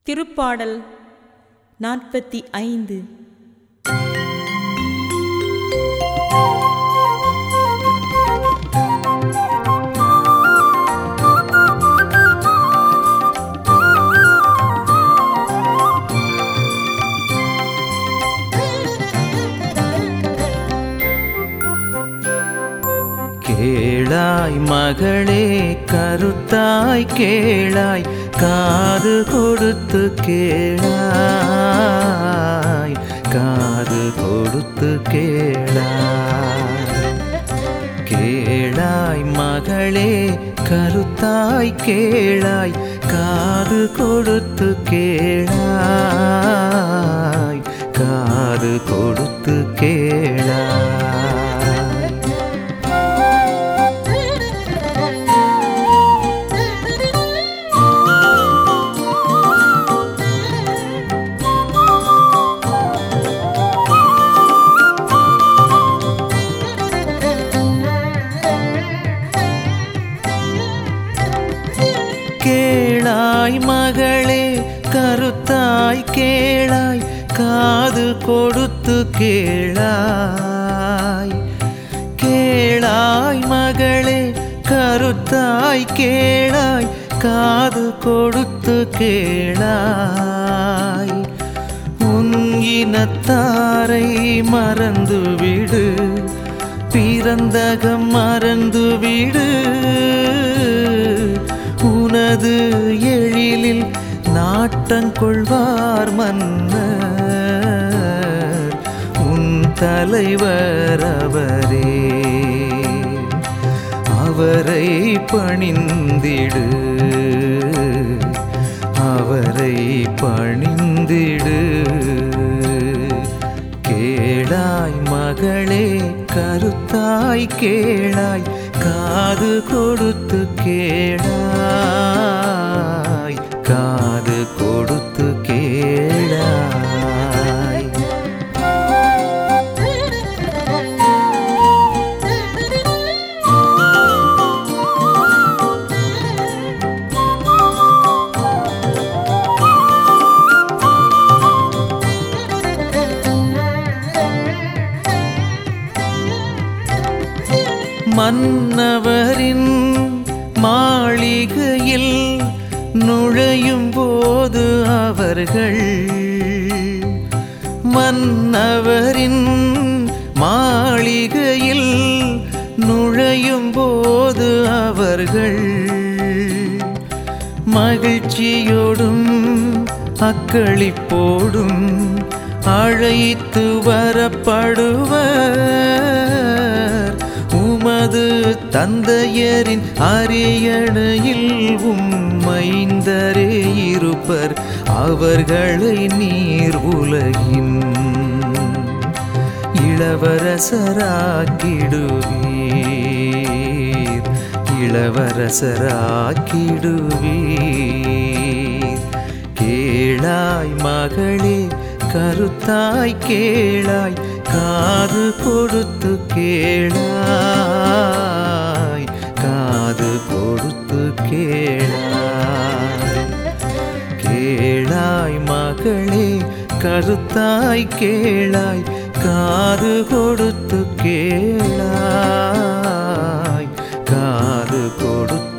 திருப்பாடல் நாற்பத்தி ஐந்து கேளாய் மகளே கருத்தாய் கேளாய் காது கொடுத்து கேளாய் காது கொடுத்து கேளாய் கேளாய் மகளே கருத்தாய் கேளாய் காது கொடுத்து கேளாய் காது கொடுத்து கேளாய் கேளாய் மகளே கருத்தாய் கேளாய் காது கொடுத்து கேளாய் கேளாய் மகளே கருத்தாய் கேளாய் காது கொடுத்து கேளாய் உன் இனத்தாரை மறந்துவிடு பிறந்தகம் மறந்துவிடு உனது எழிலில் நாட்டங்கொள்வார் மன்னர் உன் தலைவர் அவரே அவரை பணிந்திடு அவரை பணிந்திடு கேளாய் மகளே கருத்தாய் கேளாய் காது கொடுத்து கேளாய் காது கொடுத்து கேளாய் மன்னவரின் மாளிகையில் நுழையும் போது அவர்கள் மன்னவரின் மாளிகையில் நுழையும் போது அவர்கள் மகிழ்ச்சியோடும் அக்களிப்போடும் அழைத்து வரப்படுவர் உமது தந்தையரின் அரியணையில் உம்மைந்தரே இருப்பர் அவர்களை நீர் உலகின் இளவரசராக்கிடுவீர் இளவரசராக்கிடுவீர் கேளாய் மகளே கருத்தாய் கேளாய் காது கொடுத்து கேளாய் காது கொடுத்து கேளாய் கேளாய் மகளே கருத்தாய் கேளாய் காது கொடுத்து கேளாய் காது கொடுத்து